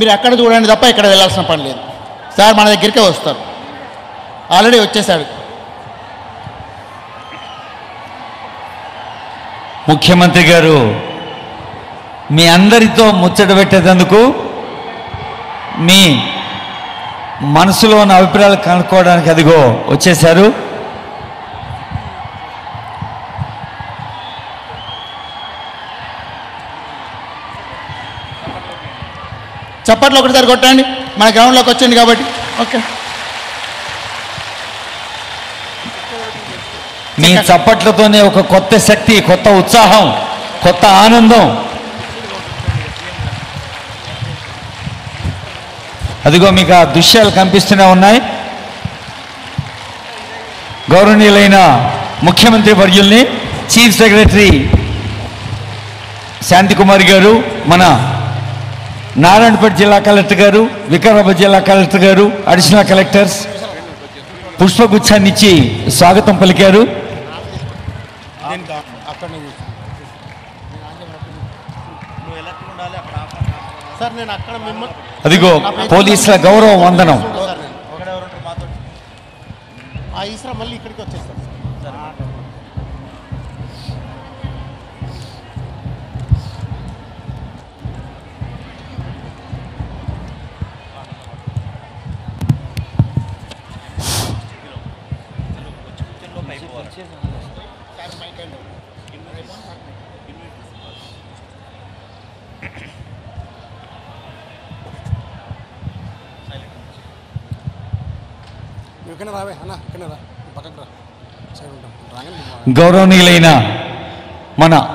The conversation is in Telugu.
మీరు అక్కడ చూడండి తప్ప ఇక్కడ వెళ్ళాల్సిన పని లేదు సార్ మన దగ్గరికే వస్తారు ఆల్రెడీ వచ్చేసాడు ముఖ్యమంత్రి గారు మీ అందరితో ముచ్చట పెట్టేందుకు మీ మనసులో ఉన్న అభిప్రాయాలు కనుక్కోవడానికి అదిగో వచ్చేశారు చప్పట్లు ఒకటిసారి కొట్టండి మన గ్రౌండ్లోకి వచ్చింది కాబట్టి ఓకే మీ చప్పట్లతోనే ఒక కొత్త శక్తి కొత్త ఉత్సాహం కొత్త ఆనందం అదిగో మీకు ఆ దృశ్యాలు కనిపిస్తూనే ఉన్నాయి గౌరవనీయులైన ముఖ్యమంత్రి వర్యుల్ని చీఫ్ సెక్రటరీ శాంతికుమారి గారు మన నారాయణపేట జిల్లా కలెక్టర్ గారు వికారాబాద్ జిల్లా కలెక్టర్ గారు అడిషనల్ కలెక్టర్స్ పుష్పగుచ్చాన్ని ఇచ్చి స్వాగతం పలికారు సార్ నేను అక్కడ మిమ్మల్ని అదిగో పోలీసుల గౌరవ వందనం ఆ ఈశ్వర మళ్ళీ ఇక్కడికి వచ్చేస్తాను నువ్వు ఇక్కడ రావే అన్న ఇక్కడ రా పక్కకు రా సైడ్ ఉంటాం రాగానే నువ్వు గౌరవనీయులైన మన